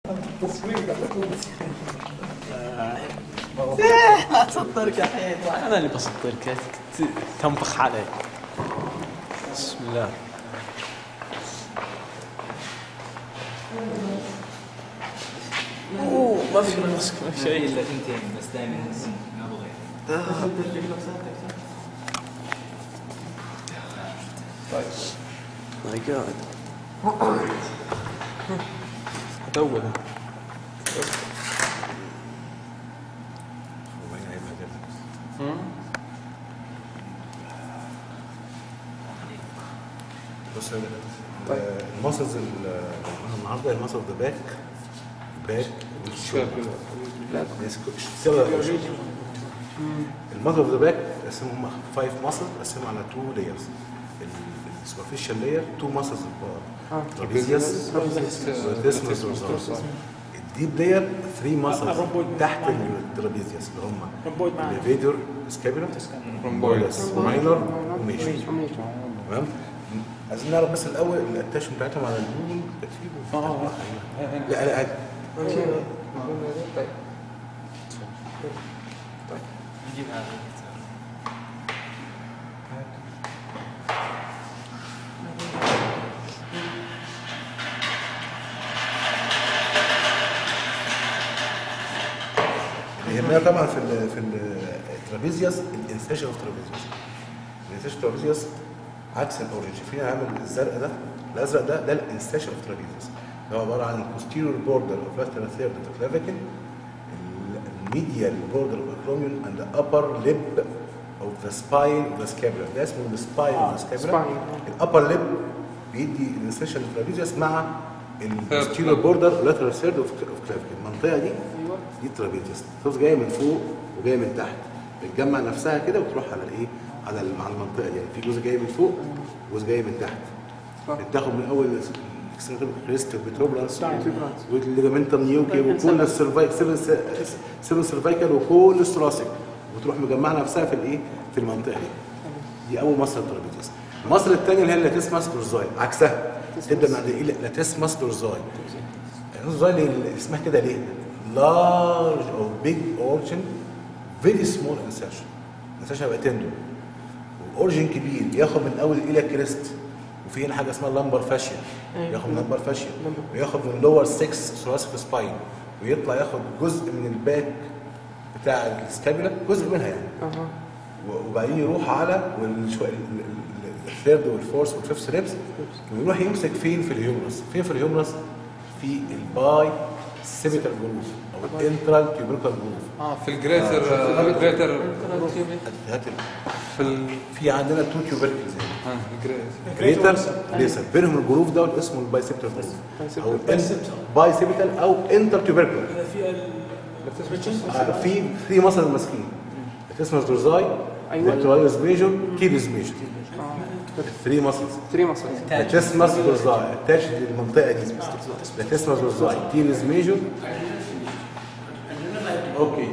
اصدرك الحين انا اللي بصدرك ت- تنفخ علي بسم الله اوه ما في مسك ما في شيء الا ثنتين بس دائما ما ابغى ماي جاد ادورها بص الماسلز النهارده الماسل اوف ذا باك باك الماسل اوف ذا باك قسمهم هم فايف ماسل قسمهم على تو لايرز السوبرفيشال لاير تو ماسلز ترابيزيوس والديسمس الديب لاير 3 ماسلز تحت الترابيزيوس اللي هم رمبويد معانا. الليفيتور سكابيولا رومبويدس ماينر وميجر تمام عايزين نعرف بس الاول الاتاشن بتاعتهم على الجوجل اه لا لا عادي نجيب هذا اللي يهمنا طبعا في ال في الترابيزيوس الانسيشن اوف ترابيزيوس الانسيشن ترابيزيوس عكس الاورنج شايفين عامل الزرق ده الازرق ده ده الانسيشن اوف ترابيزيوس ده عباره عن posterior border of lateral third of the clavicle الميديال border of acromion and the upper lip of the spine of the scapula ده اسمه السباين of the scapula spine. الابر ليب بيدي الانسيشن اوف ترابيزيوس مع البوستيريور بوردر lateral third of of clavicle المنطقه دي دي الترابيزيوس الترابيزيوس جايه من فوق وجايه من تحت بتجمع نفسها كده وتروح على الايه على الم- على المنطقه دي يعني في جزء جاي من فوق وجزء جاي من تحت بتاخد من اول الاكسترنال كريست والبيتروبلانس والليجامنتال نيوكي وكل السيرفايك سيرفن سيرفايكال وكل الثراسيك وتروح مجمعه نفسها في الايه في المنطقه دي دي اول مصل الترابيزيوس المصل الثانيه اللي هي اللاتيسماس دورزاي عكسها تبدا من عند ايه لاتيسماس دورزاي الدورزاي اللي اسمها كده ليه لارج او بيج اورجن فيري سمول انسيرشن انسيرشن هيبقى تندون واورجن كبير ياخد من اول الى كريست وفي هنا حاجه اسمها لامبر فاشيا ياخد من لامبر فاشيا وياخد من لور 6 ثوراسيك سباين ويطلع ياخد جزء من الباك بتاع السكابولا جزء منها يعني اها وبعدين يروح على الثيرد والفورث والفيفث ريبس ويروح يمسك فين في الهيومرس فين في الهيومرس في الباي سيبيتال جروف او الانترال تيوبركال جروف اه في الجريتر جريتر هات ال- في ال في عندنا تو تيوبركلز هنا اه الجريتر جريتر ليس بينهم الجروف دوت اسمه البايسيبتال جروف او بايسيبتال او انتر تيوبركل في في في مصل ماسكين اسمه دورزاي أيوة. فيكتوريوس ميجور كيبس ميجور 3 ماسلز 3 مصر لاتسمس دورزاي اتاش للمنطقه دي لاتسمس دورزاي تيبس ميجور اوكي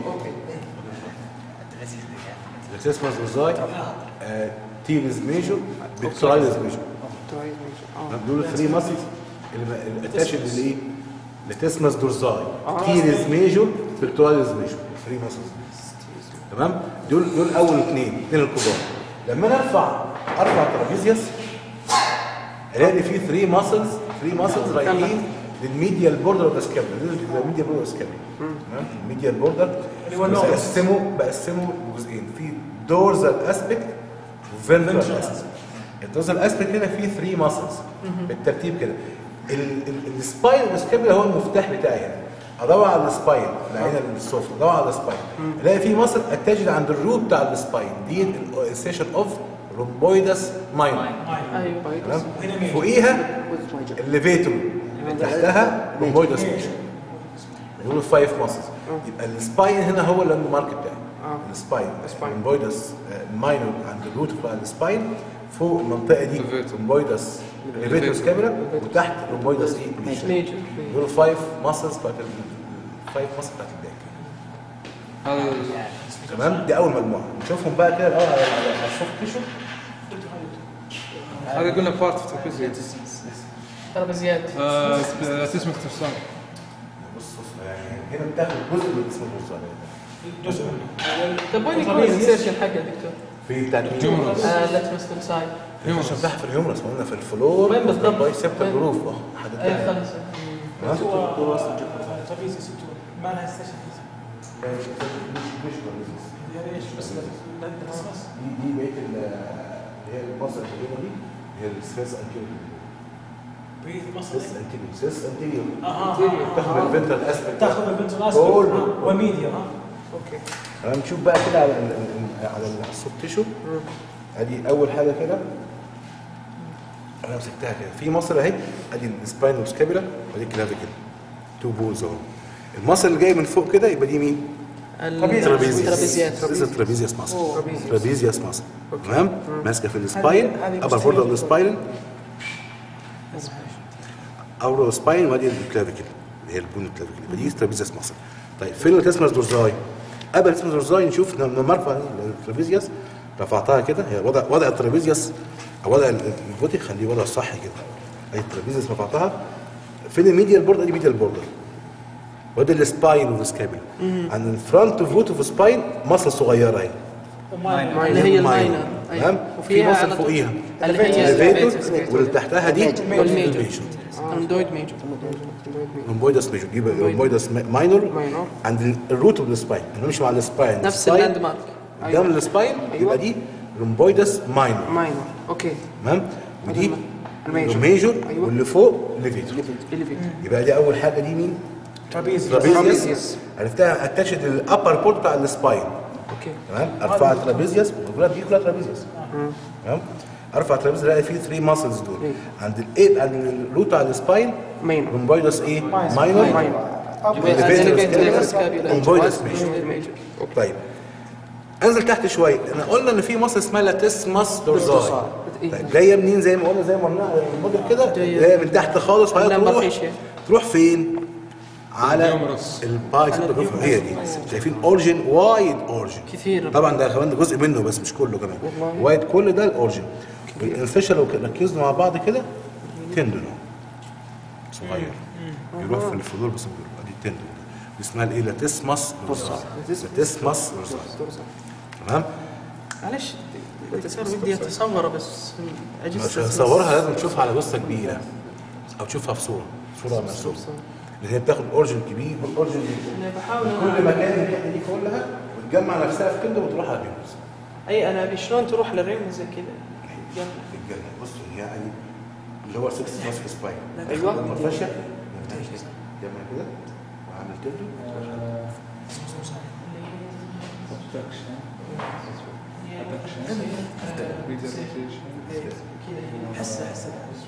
لاتسمس دورزاي تيبس ميجور فيكتوريوس ميجور دول 3 ماسلز اللي اتاش للايه؟ لاتسمس دورزاي تيريز ميجور فيكتوريوس ميجور 3 ماسلز تمام دول دول اول اثنين اثنين الكبار لما انا ارفع ارفع ترابيزيوس الاقي في 3 ماسلز 3 ماسلز رايحين للميديال بوردر اوف سكابلا الميديال بوردر اوف سكابلا تمام الميديال بوردر بقسمه بقسمه جزئين في دورزال اسبكت وفنترال اسبكت الدورزال اسبكت هنا فيه 3 ماسلز بالترتيب كده السباين والسكابلا هو المفتاح بتاعي هنا ادور على السباين العين السفلى ادور على السباين الاقي في مصل اتجد عند الروت بتاع السباين دي السيشن اوف رومبويدس ماينر ايوه تمام فوقيها الليفيتوم تحتها رومبويدس ميشن دول الفايف ماسلز يبقى السباين هنا هو اللاند مارك بتاعي السباين رومبويدس ماينر عند الروت بتاع السباين فوق المنطقه دي Levator. رومبويدس ليفيتوس كاميرا وتحت رومبويدس ايه ميشن ميجر دول الفايف ماسلز بتاعت الفايف ماسلز بتاعت الباك هذا تمام دي اول مجموعه نشوفهم بقى كده الاول على على السوفت تيشو هذا قلنا بارت اوف ترابيزيوس ترابيزيات اسمه اختصام بص بص يعني هنا بتاخد جزء من اسم الدورسال جزء منه طيب وين يكون الانسيرشن حقه دكتور؟ في بتاع الهيومرس. آه لا تمثل سايد الفشل بتاعها في الهيومرس قلنا في الفلور وين بالضبط؟ بايسبتال وين؟ جروف اه اي حددتها خمسة هو ترابيزي ستون ما لها ستيشن لا، مش مش مش رميز. يعني ايش بس لا بس دي دي بقيه ال- اللي هي المصل الكبيره دي هي السيس انتيريور بريد مصر سيس انتيريور سيس انتيريور اها تاخد الفنترال اسبكت تاخذ البنتوناس كله. وميديا ها اوكي تمام نشوف بقى كده على ال- ال- على السوفت تيشو ادي اول حاجه كده انا مسكتها كده في مصل اهي ادي السباين والسكابيلا وادي الكلافيكل تو بولز اهو المصل اللي جاي من فوق كده يبقى دي مين؟ ترابيزيات This is trapezius muscle. Trapezius muscle. تمام؟ ماسكه في السباين upper border of the spine outer spine وادي الكلافيكل اللي هي البون الكلافيكل يبقى دي trapezius muscle. طيب فين التسمس دورزاي؟ قبل التسمس دورزاي نشوف لما ارفع الترابيزيوس رفعتها كده هي وضع وضع الترابيزيوس او وضع ال- الفوتي خليه وضع صح كده. ادي الترابيزيوس رفعتها فين الميديال بوردر؟ ادي ميديال بوردر. وده السباين والسكابيلا عند الفرونت اوف روت اوف سباين مصل صغيره اهي اللي هي الماينر تمام في وفيها مصل على طول- فوقيها اللي هي الفيتور واللي تحتها دي والميجر الميجر اندويد ميجر لومبويدس ميجر دي بقى لومبويدس ماينور ماينور. عند الروت اوف السباين نمشي مع السباين نفس السباين اللاند مارك قدام السباين يبقى دي لومبويدس ماينور ماينور اوكي تمام ودي الميجر. الميجور أيوة. واللي فوق ليفيتور اليفيتور يبقى دي اول حاجه دي مين؟ ترابيزي ترابيزيوس عرفتها اتاشد الابر بورت بتاع السباين اوكي تمام ارفع الترابيزيوس وكلها دي كلها ترابيزيوس تمام ارفع الترابيزيوس الاقي فيه 3 ماسلز دول إيه. عند الايه عند الروت على السباين ماينور لومبويدس ايه ماينور لومبويدس ميجر طيب انزل تحت شويه احنا قلنا ان في مصل اسمها لاتسماس دورزاي طيب جايه منين زي ما قلنا زي ما قلنا على الموديل كده جاية- جايه من تحت خالص وهي اللامبر تروح فيشيا. تروح فين؟ على الهيومرس. البايسبل هي دي شايفين اورجن وايد اورجن كثير. طبعا ده كمان ده جزء منه بس مش كله كمان وايد كل ده الاورجن الفيشل لو ركزنا مع بعض كده تندون صغير يروح في الفضول بس بيروح. دي تندون دي اسمها الايه لاتسماس دورسال لاتسماس دورسال تمام معلش التسار ودي اتصوره بس مش اجهزه هتصورها لازم تشوفها على جثه كبيره او تشوفها في صوره صوره مرسومه لان هي بتاخد اورجن كبير والاورجن انا بحاول كل مكان من الحته دي كلها وتجمع نفسها في كده وتروح على الريمز اي انا ابي شلون تروح للريم زي كده جنب. في الجنة بص هي يعني اللي هو 6 ماس في سباين أيوة. لما فشل جمع كده وعمل تبدو حسه حسه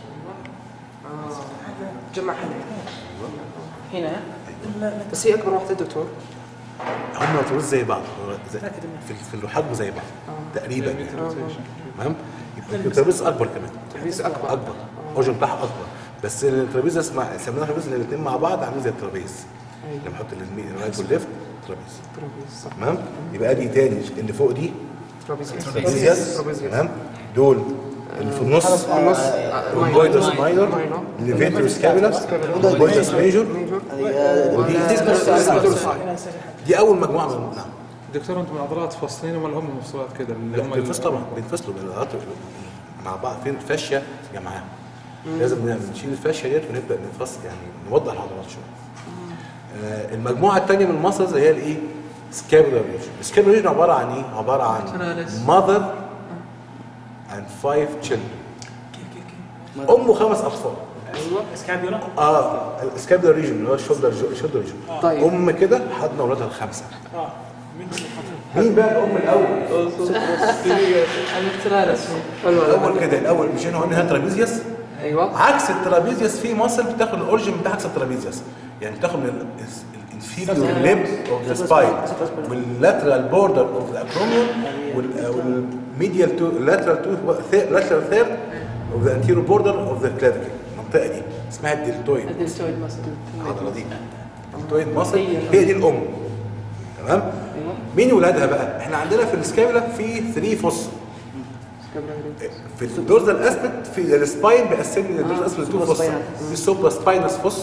جمع حلقة هنا بس هي اكبر واحده دكتور هم طول زي بعض هو زي في في الحجم زي بعض تقريبا يعني. تمام يبقى الترابيز اكبر كمان ترابيز اكبر اكبر الاورجن بتاعها اكبر بس الترابيزه اسمها سميناها ترابيز لان الاثنين مع بعض عاملين زي الترابيز لما احط اليمين الرايت والليفت ترابيز ترابيز صح تمام يبقى دي تاني اللي فوق دي ترابيز ترابيزياس ترابيز تمام دول اللي في النص النص رومبويدس ماينور ليفيتور سكابيلاس رومبويدس ميجور ودي دي اول مجموعه من نعم دكتور انتم العضلات فاصلين ولا هم مفصولات كده اللي لا هم بينفصلوا طبعا بينفصلوا بالعضلات مع بعض فين الفاشيه جمعها لازم نعمل- نشيل الفاشيه ديت ونبدا نفصل يعني نوضح العضلات شويه آه، المجموعه الثانيه من المسلز هي الايه؟ سكابولار ريجن السكابولار ريجن عباره عن ايه؟ عباره عن Pectoralis. mother and five children ام وخمس اطفال اسكابيولا اه السكابولار ريجن اللي هو الشولدر شولدر ريجن طيب. ام كده حاضنه اولادها الخمسه اه مين اللي حاطط مين بقى الام الاول؟ الترالس الاول كده الاول مش هنا قلنا ترابيزيوس ايوه عكس الترابيزيوس في مصل بتاخد الاورجن بتاع عكس الترابيزيوس يعني بتاخد من الانفيريور ليب اوف ذا سباين واللاترال بوردر اوف ذا اكروميون والميديال تو لاترال تو لاترال ثيرد اوف ذا انتيريور بوردر اوف ذا كلافيكل المنطقه دي اسمها الدلتويد الدلتويد مثلا العضله دي الدلتويد مصل هي دي الام تمام مين ولادها بقى احنا عندنا في السكابولا في 3 فص في الدورزال اسبكت في السباين بيقسم لي الدورزال اسبكت لتو فصة في السوبرا سباينس فصة دي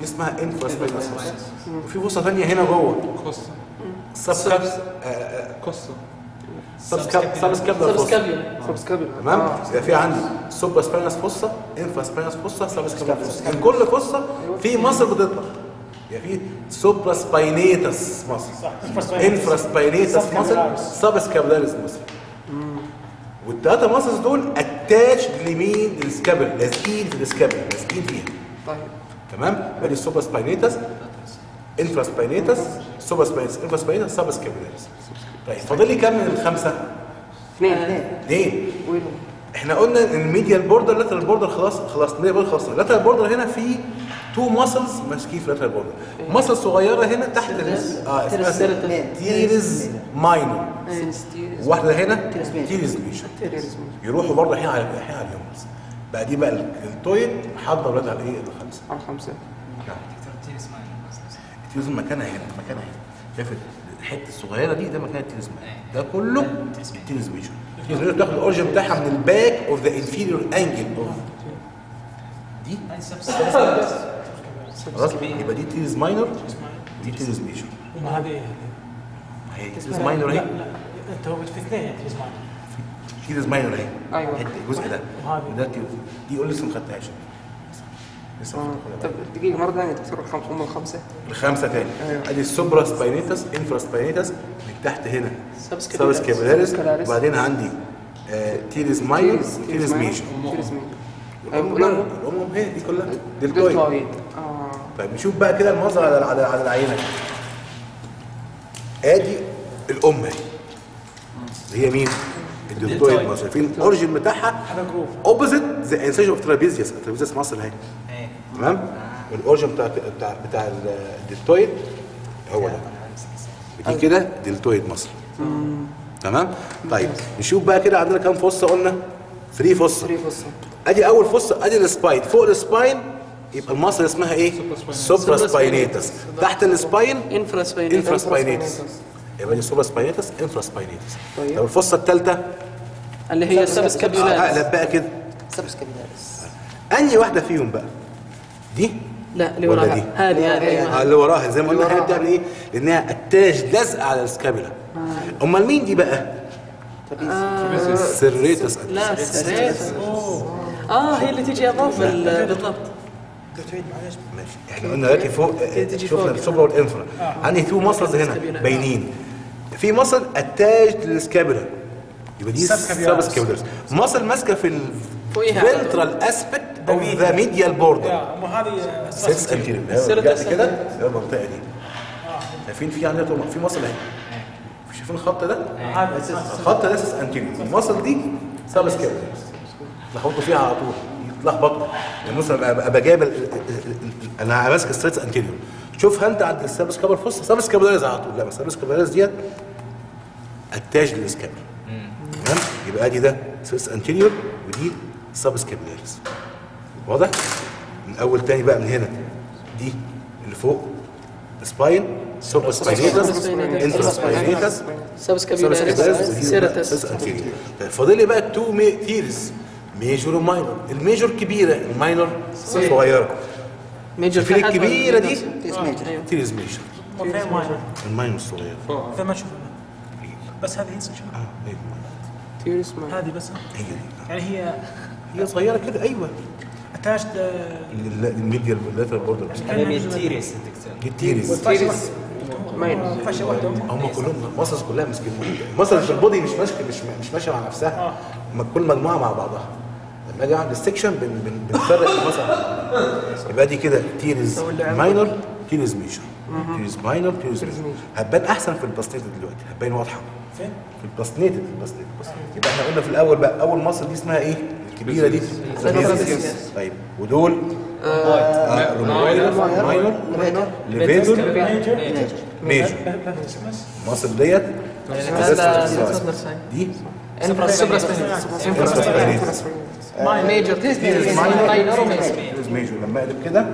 دي اسمها انفراسباينس فوسا وفي فوسا ثانيه هنا جوه كوستا سب كاب كوستا سب كاب سب سكابلر فوسا سبسكابيا سبسكابل تمام يبقى في عندي سوبر سباينس فوسا انفرا سباينس فوسا سب سكابلر فوسا من كل فوسا في مصل بتطلع يبقى في سوبرا سباينيتس مصل انفرا سباينيتس مصل سب سكابلاريس مصل والثلاثه ماسلز دول اتاتش لمين للسكابل لازقين في السكابل لازقين فيها طيب تمام ادي السوبر سباينيتس انفرا سباينيتس سوبر سباينيتس انفرا سباينيتس سب سكابلاريس طيب فاضل لي كام من الخمسه؟ اثنين اثنين وينهم؟ احنا قلنا ان الميديال بوردر لاترال بوردر خلاص خلاص الميديال بوردر خلاص لاترال بوردر هنا في تو ماسلز ماسكين في لاترال بوردر ماسل صغيره هنا تحت ال- اه اسمها تيرس- تيرز ماينور سيستيريز واحده هنا تيرز ميشن تيريز يروحوا برضه احيانا على احيانا على الهيومرز بقى دي بقى التويد حاضره ولاد على ايه الخمسه على خمسة ترتيب اسماعيل بس نفسه. التيرز مكانها هنا مكانها هنا شايف الحته الصغيره دي ده مكان التيرز ده كله التيرز ميشن التيرز بتاخد الاوريجن بتاعها من الباك اوف ذا انفيريور انجل اوف دي هاي سبس خلاص يبقى دي تيرز ماينور دي تيرز ميجور ما هذه هي تيرز ماينور لا اهي لا انت هو في اثنين يعني اسمع تيرز ماينور اهي أيوة. الحتة- الجزء ده وهذه. ده تيرز دي قول لسه ما خدتهاش لسه ما آه. خدتهاش. طب دقيقة مرة ثانية دكتور الخمسة هم الخمسة الخمسه تاني أيوة. ادي السوبرا سباينيتس انفرا سباينيتس من تحت هنا سبسكابيلاريس. سابس كابيلاريس سبسكابيلاريس. وبعدين عندي آه، تيرز ماينور تيرز ميجور تيريز ميجور الأم أيوة. الأم هي دي كلها دلتويد دلتويد اه طيب نشوف بقى كده المنظر على على على العينه ادي الام اهي اللي هي مين؟ الدلتويد مصر شايفين الاوريجن بتاعها هذا جروف اوبوزيت ذا انسيجن اوف ترابيزيوس ترابيزيوس مصر اهي ايه تمام والاوريجن بتاع بتاع بتاع الدلتويد هو ده دي كده دلتويد مصر تمام طيب نشوف بقى كده عندنا كام فصه قلنا 3 فصه ثري فصة ادي اول فصه ادي السباين فوق السباين يبقى المصل اسمها ايه سوبرا سباينيتس تحت السباين انفراسبينيتس انفرا سباينيتس يبقى دي سوبرا سباينيتس انفرا سباينيتس طيب. طب الفصه الثالثه اللي هي السبسكابيولاريس اقلب بقى كده سبسكابيلاريس انهي واحده فيهم بقى دي لا اللي ولا وراها دي؟ هذه هذه آه، أيوة. اللي وراها زي ما قلنا احنا بتعمل ايه لانها اتاج لازقه على السكابيلا امال مين دي بقى سريتس لا سريت اه هي اللي تجي اضاف ال- بالضبط ماشي احنا قلنا دلوقتي فوق آه، تيجي شفنا فوق. السوبرا والانفرا عندي تو ماسلز هنا باينين في ماسل اتاج للسكابيلا يبقى دي Subscapularis. سبسكابيلاريس ماسل ماسكه في فوقيها. الفنترال اسبكت اوف ذا ميديال بوردر يا مو هذه سيكس انتيريور Serratus رجعت كده ده المنطقه دي شايفين في عندنا طول- في ماسل اهي شايفين الخط ده هذا الخط ده اساس انتيريور الماسل دي سبسكابيلاريس لخبطوا فيها على طول يتلخبطوا يعني مثلا ابقى أبقى جايب ال- ال- ال- ال- انا ماسك ستريتس انتيريور شوفها انت عند السبس كابل فص سبس كابلاريز على طول لا السبس كابلاريز ديت اتاج للسكابل تمام يبقى ادي ده ستريتس انتيريور ودي سبس كابلاريز واضح من اول تاني بقى من هنا دي اللي فوق سباين سوبر سباينيتس انترا سباينيتس سبسكابيولاريس سيرتس سيرتس فاضل لي بقى تو ثيرز ميجور وماينور الميجور كبيره الماينور صغيره ميجر في الكبيره دي أيوة. ثيرز ميجور فين ماينر الماينور الصغيره فين ما نشوف بس هذه هي شوف. اه هي تيريز ماينور هذه بس هي دي يعني هي هي صغيره كده ايوه اتاشد الميديال لاترال بوردر هذا من تيريس دكتور دي التيرز تيريز ماينور فاشة واحدة هم كلهم مصر كلها مسكين مصر في البودي مش ماشيه مش مش ماشيه مع نفسها هم كل مجموعه مع بعضها لما اجي اعمل السكشن بن بن بنفرق المصر عن بعضها. يبقى دي كده تيرز ماينور تيرز ميجر تيرز ماينور تيرز ميجر هتبان احسن في الباستنيتد دلوقتي هتبان واضحه فين؟ في الباستنيتد الباستنيتد يبقى احنا قلنا في الاول بقى اول مصر دي اسمها ايه؟ الكبيره دي ترابيزيوس. طيب ودول آه، رومويدال ماينور ليفيدول ميجر مصر ديت دي ميجر ماينر وميجر تيرز ميجر لما اقلب كده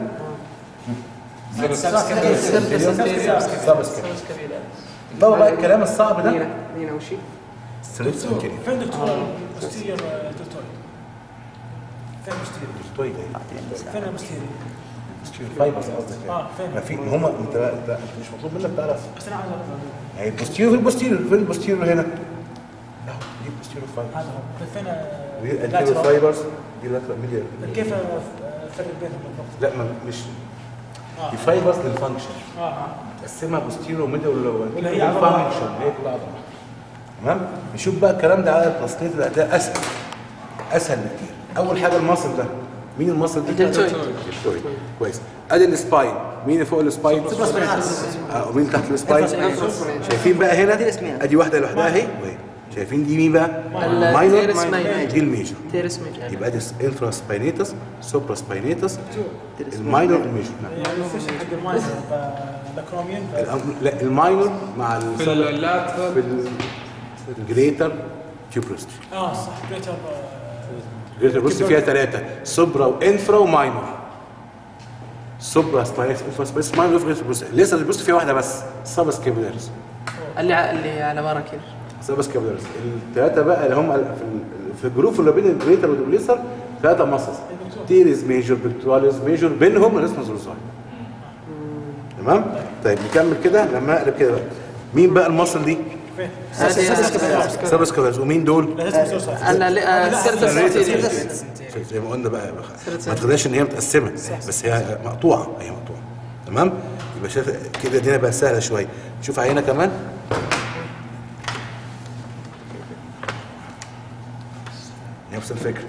سبس كده ده بقى الكلام الصعب ده هنا هنا وشي ستريتس انتيريور فين دكتور بوستيريور دكتور فين بوستيريور طيب فين البوستيريور فايبرز قصدك آه، فاهم. ما في ما هم انت انت أنت مش مطلوب منك تعرف بس انا عايز اعرف يعني البوستيريور البوستيريور فين البوستيريور هنا؟ اهو دي البوستيريور فايبرز هذا هو فين ودي الانتيريور فايبرز دي لاترال ميديال كيف افرق بينهم بالضبط؟ لا ما مش آه. دي فايبرز للفانكشن اه اه تقسمها بوستيريور وميديال ولا هي عبارة عن- فانكشن هي كلها عضله تمام نشوف بقى الكلام ده على التصنيف ده اسهل اسهل بكتير اول حاجه المصل ده مين المصل دي الدلتويد. الدلتويد. كويس ادي السباين مين اللي فوق السباين اه ومين تحت السباين شايفين بقى هنا ادي واحده لوحدها اهي وهي شايفين دي مين بقى التيرس ماينور ماينور. دي الميجور تيرس ميجر يبقى دي انفرا سباينيتس سوبرا سباينيتس الماينور الميجور نعم. يعني الفيش حق الماينر الاكروميين الأم- لا الماينور مع في السب- اللاترال في الجريتر تيوبروستري اه صح جريتر جريتر بروستري فيها ثلاثه سوبرا وانفرا وماينور سوبرا سباينيتس انفرا سباينيتس ماينور جريتر بروستري لسه البروستري فيها واحده بس سابس كابيلاريز اللي ع- اللي على ورا كده سابس كابيلاريز الثلاثه بقى اللي هم في ال- في الجروف اللي بين الجريتر والدبليسر ثلاثه ماسلز تيريز ميجور بكتواليز ميجور بينهم الاسم زروزاي تمام طيب نكمل كده لما اقلب كده بقى مين بقى المصل دي فين؟ هذه سابس كابيلاريز ومين دول لا اسمه سوسايد انا سيرتس انتيريور زي ما قلنا بقى ما تخليهاش ان هي متقسمه بس هي مقطوعه هي مقطوعه تمام يبقى شايف كده الدنيا بقى سهله شويه شوف عينه كمان نفس الفكره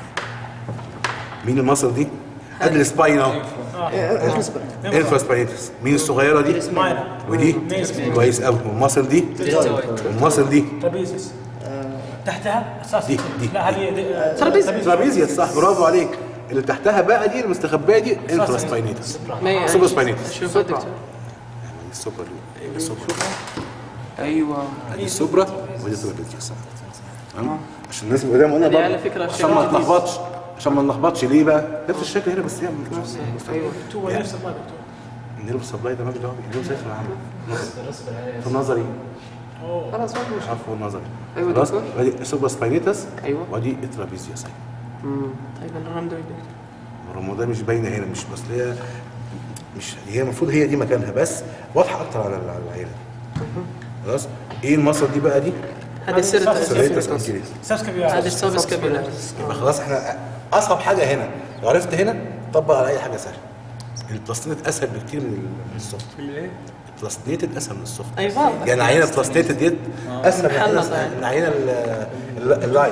مين المصل دي؟ ادي السباين اهو انفرا سباينيتس مين الصغيره دي؟ ماينر ودي كويس قوي والمصل دي والمصل دي ترابيزيس تحتها اساس دي- دي- لا هذه دي- ترابيزيا. ترابيزيا صح برافو عليك اللي تحتها بقى دي المستخبيه دي انفرا سباينيتس سوبر سباينيتس شوف يا دكتور السوبر السوبر ايوه ادي السوبرا ودي الترابيزيا صح تمام عشان الناس اللي قدام قلنا هذه برضه على فكرة عشان شيء ما جديد. نلخبطش عشان ما نلخبطش ليه بقى نفس الشكل هنا بس هي مش ايوه تو نفس ما دكتور النيرف سبلاي ده مالك دعوه بيه اليوم زي في العمل في النظري خلاص ما في مش مشكله عارف هو النظري أيوة خلاص دكتور. ادي السوبرا سباينيتس ايوه ودي الترابيزيا صحيح مم. طيب الرمدويد الرموده مش باينه هنا مش بس هي مش هي المفروض هي دي مكانها بس واضحه اكتر على على العينه خلاص ايه المصل دي بقى دي؟ هذه سيريتس سيرتس انتيريس اساس كبير هذه السوبس كابيلاريس يبقى خلاص احنا اصعب حاجه هنا لو عرفت هنا طبق على اي حاجه سهله البلاستينيت اسهل بكتير من من السوفت البلاستينيتد اسهل من السوفت اي واضح يعني العينه البلاستينيتد ديت اسهل من محنطة العينة- يعني. من العينه ال- ال- اللايف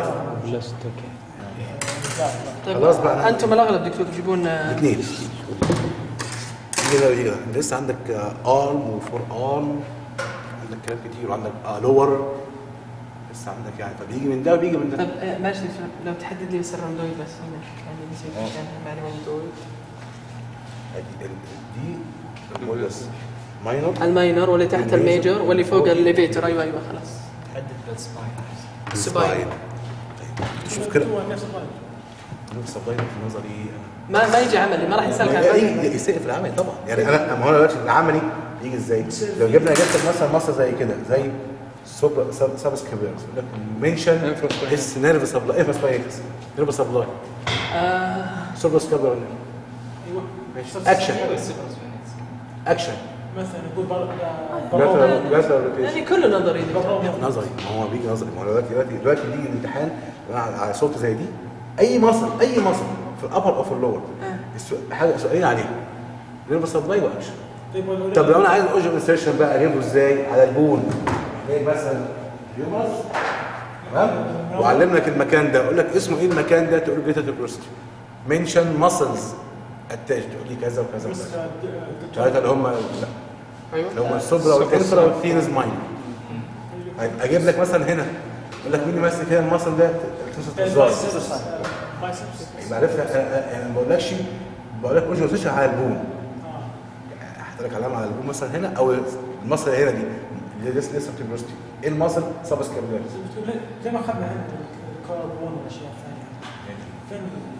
طيب خلاص بقى. انتم الاغلب دكتور تجيبون آه، اثنين يجي ده ويجي ده لسه عندك ارم وفور ارم عندك كلام كتير وعندك لور لسه عندك يعني فبيجي من ده وبيجي من ده طب آه، ماشي لو تحدد لي بس الرمدويد بس هنا يعني نسيت يعني معنى رمدويد ادي ال- دي المولس ماينور الماينر واللي تحت الميجر واللي فوق الليفيتر ايوه ايوه خلاص حدد بالسباين سباين طيب شوف كده تو نفس الطالب نفس الضيق في نظري ما ما يجي عملي ما راح يسالك عن انا الماينر. يسقف في العمل طبعا يعني انا ما هو أنا دلوقتي العملي يجي ازاي؟ لو جبنا جبت مثلا مصر زي كده زي سوبر سابس كابيرس يقول لك منشن اس نيرف سبلاي ايه سبايكس نيرف سبلاي آه، سوبر سكابر ايوه اكشن اكشن مثلا نقول بر- مثلا بر- مثلا يعني كله نظري نظري ما هو بيجي نظري ما هو دلوقتي دلوقتي دلوقتي بيجي الامتحان على على صوت زي دي اي مصل اي مصل في الابر او في اللور السؤال- حاجه سؤالين عليها نيرف سبلاي واكشن طيب ولو- طب لو انا عايز اوجه انسيرشن بقى اجيبه ازاي على البون زي مثلا هيومرس تمام وعلم لك المكان ده اقول لك اسمه ايه المكان ده تقول جريتر بروستي منشن ماسلز اتاش تقول لي كذا وكذا بس وكذا آه، د- دكتور ثلاثه اللي هم لا ايوه اللي هم السوبرا والانفرا والثينز ماين اجيب لك مثلا هنا يقول لك مين اللي ماسك هنا المصل ده البايسبس آه، بايسبس يبقى عرفت انا أنا ما بقولكش بقول لك اوجه انسيرشن على البون آه. احط لك علامه على البون مثلا هنا او المصل اللي هنا دي اللي لسه لسه بروستي ايه المصل سابس كابيلاريز دكتور، ليه- زي ما اخذنا عند الكاربون والاشياء الثانيه فين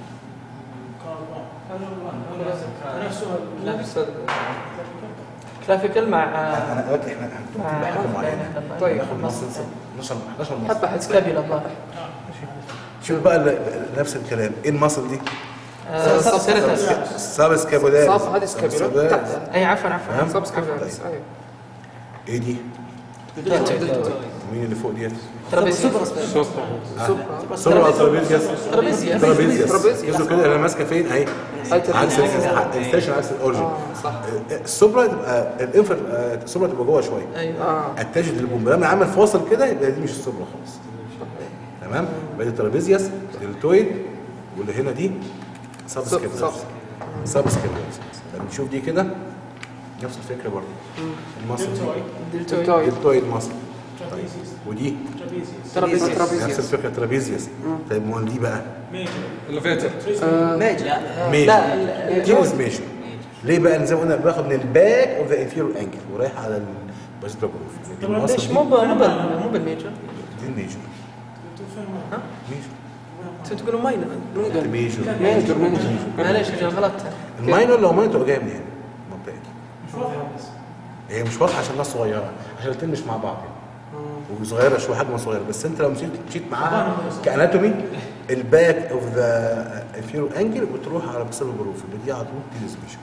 الكاربون نفسه نفس كلافيكل مع آه، انا دلوقتي احنا هنكتب مع بحاجه معينه طيب ناخد مصل 12 11 مصل حبة سكابيلا الظاهر شوف بقى ال- نفس الكلام ايه المصل دي؟ آه، صاب سكابيولاريس السب سكابولاريس صاب هذه سكابيولار تحت اي عفوا عفوا تمام. صاب سكابيولاريس ايوه ايه دي؟ مين اللي فوق ديت؟ ترابيزيا سرعة ترابيزيوس ترابيزيا ترابيزيوس ترابيزيوس. شوفوا كده انا ماسكه فين اهي عكس الستيشن عكس الاورجن صح السوبرا تبقى الانفرا تبقى السوبرا تبقى جوه شويه ايوه اه اتجه للبوم لما عمل فاصل كده يبقى دي مش السوبرا خالص تمام يبقى دي ترابيزيوس دلتويد واللي هنا دي سب سب- سكابولاريس سب سكابولاريس لما نشوف دي كده نفس الفكره برضه المصل دي دلتويد دلتويد مصل طيب ودي ترابيزيوس نفس ترابيزيوس الفكره ترابيزيوس طيب امال دي بقى الليفيتر ميجر ميجر لا دي مش ميجر ليه بقى زي ما قلنا باخد من الباك اوف ذا انفيرور انجل ورايح على الباجيتال جروف ليش مو ب- مو بال- مو بالميجر دي الميجر ميجر انتوا تقولوا ماينر دي ميجر مانجر مانجر معليش اجل غلطت الماينور لو ماينور تبقى جايه من هنا المنطقه دي هي مش واضحه عشان الناس صغيره عشان الاثنين مش مع بعض وصغيره شويه حجمها صغير بس انت لو مشيت مشيت معاها كاناتومي الباك اوف ذا انفيرور انجل وتروح على بسبب الجروف اللي دي على طول دي ديسبيشن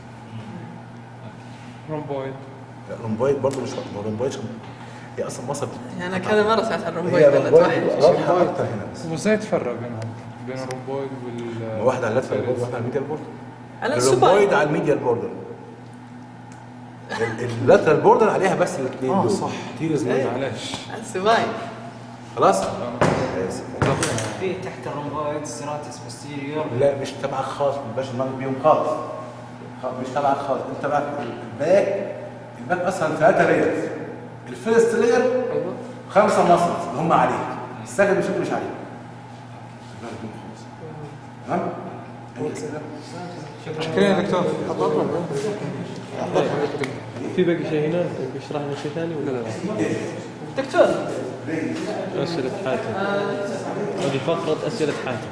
رومبويد رومبويد برضه مش واضحه رومبويد هي اصلا مصر يعني انا كذا مره ساعات هي الرومبويد ولا رومبويد توحش واضحه اكتر هنا بس وازاي تفرق بينهم بين الرومبويد وال واحده على اللاترال بورد واحده على الميديال بورد على الرومبويد السباين على الميديال بوردر اللاترال بوردر عليها بس الاثنين اه دول صح تيرز ميديال معلش على السباين خلاص في تحت الرومبويد سيراتس بوستيريور لا مش تبعك خالص ما تبقاش دماغك بيهم خالص خ- مش تبعك خالص انت تبعك الباك الباك اصلا ثلاثه لايرز الفيرست لاير ايوه خمسه مصرز اللي هم عليك السكند مش مش عليك دماغك بيهم خالص. تمام أي أسئلة؟ كده يا دكتور في باقي شيء هنا بيشرح لنا شيء ثاني ولا لا؟ دكتور أسئلة حاتم هذه فقرة أسئلة حاتم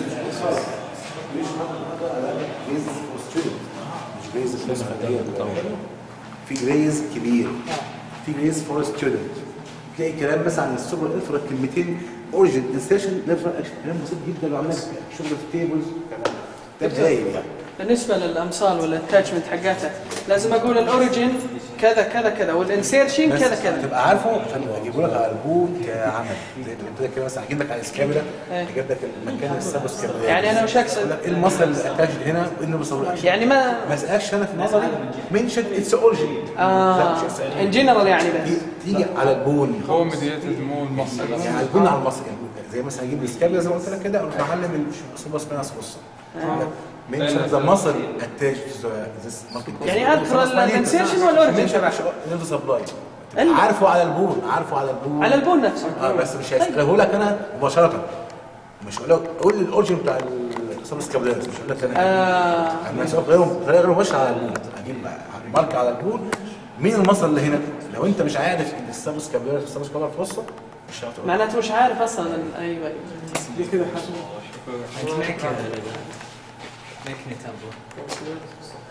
جريز فور ستودنت مش جريز فور ستودنت في جريز كبير في جريز فور ستودنت تلاقي كلام مثلا عن السوبر انفرا كلمتين اوريجن انسيشن نفر اكشن كلام بسيط جدا لو عملنا شغل في تيبلز ده بداية يعني بالنسبه للامثال والاتاتشمنت حقاتها لازم اقول الاوريجن كذا كذا كذا والانسيرشن بس كذا كذا تبقى عارفه عشان اجيبه لك على البوم كعمل زي ما قلت لك كده مثلا اجيب لك على الاسكابولا إيه. اجيب لك المكان السابوس كابولا يعني أنا مش هكسب. ايه المصل اللي اتاش هنا وايه اللي بيصور الاكشن يعني ما ما اسالكش انا في نظري منشن اتس اوريجن آه ان جنرال يعني بس تيجي على البون هو ميديتد مو المصل يعني البون على المصل يعني زي مثلا اجيب السكابولا زي ما قلت لك كده اروح معلم السوبر سبينس بص منشن ذا مصل اتاش يعني أذكر الانسيرشن والأوريجن منشن تبعه. نيفر سبلاي ال- عارفه على البون عارفه على البون على البون نفسه اه بس مش هسأله لك انا مباشرة مش هقول لك قول لي الاورجن بتاع السبس كابلانس مش هقول لك انا آه انا هسألك غيرهم بطريقه غير مباشره على البول اجيب مارك على البول مين المصل اللي هنا؟ لو انت مش عارف ان السبس كابلانس والسبس كابلانس في وسطه مش هتعرف تقول. معناته مش عارف اصلا ال- ايوه ايوه دي كده حاجه انت معك معك نتابع